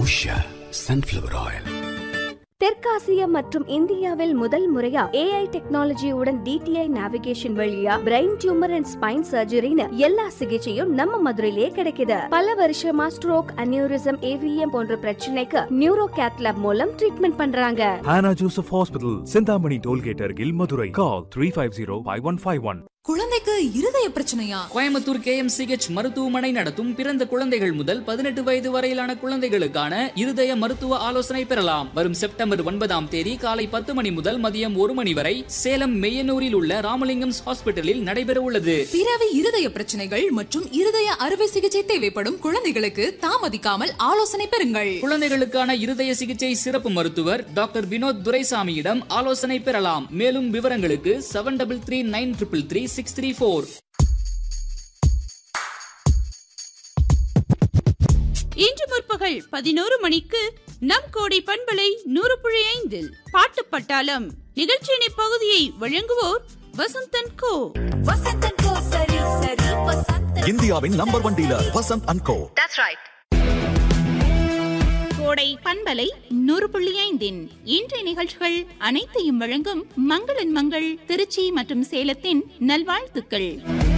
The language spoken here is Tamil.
உஷா சன்ஃப்ளவர் ஆயில் தெற்காசியா மற்றும் இந்தியாவில் முதல் முறையா ஏஐ டெக்னாலஜியுடன் டிடிஐ நேவிகேஷன் வழியா பிரெயின் டியூமர் அண்ட் ஸ்பைன் சர்ஜரின்னு எல்லா சிகிச்சையும் நம்ம மதுரையிலே கிடைக்குது பல வருஷமா ஸ்ட்ரோக் அனியூரிசம் ஏவிஎம் போன்ற பிரச்சனைக்கு நியூரோ கேத்லாப் மூலம் ட்ரீட்மெண்ட் பண்றாங்க Hannah Joseph Hospital, Sindhamani Tollgate Argil, Madurai. Call 350-5151. குழந்தைக்கு இருதய பிரச்சனையா கோயம்புத்தூர் கேஎம்சிஹெச் மருத்துவமனை நடத்தும் பிறந்த குழந்தைகள் முதல் பதினெட்டு வயது வரையிலான குழந்தைகளுக்கான இருதய மருத்துவ ஆலோசனை பெறலாம் வரும் செப்டம்பர் ஒன்பதாம் தேதி காலை பத்து மணி முதல் மதியம் ஒரு மணி வரை சேலம் மெய்யனூரில் உள்ள ராமலிங்கம்ஸ் ஹாஸ்பிட்டலில் நடைபெற உள்ளது பிறவி இருதய பிரச்சனைகள் மற்றும் இருதய அறுவை சிகிச்சை தேவைப்படும் குழந்தைகளுக்கு தாமதிக்காமல் ஆலோசனை பெறுங்கள் குழந்தைகளுக்கான இருதய சிகிச்சை சிறப்பு மருத்துவர் டாக்டர் வினோத் துரைசாமியிடம் ஆலோசனை பெறலாம் மேலும் விவரங்களுக்கு seven double three nine triple three six three four இன்று முற்பகல் பதினோரு மணிக்கு நம் கோடி பண்பலை நூறு புள்ளி ஐந்தில் பாட்டு பட்டாளம் நிகழ்ச்சியின் இப்பகுதியை வழங்குவோர் வசந்தன் கோ இந்தியாவின் number one dealer Vasanth and Co கோடை பண்பலை நூறு புள்ளி ஐந்தின் இன்றைய நிகழ்ச்சிகள் அனைத்தையும் வழங்கும் மங்களன் மங்கள் திருச்சி மற்றும் சேலத்தின் நல்வாழ்த்துக்கள்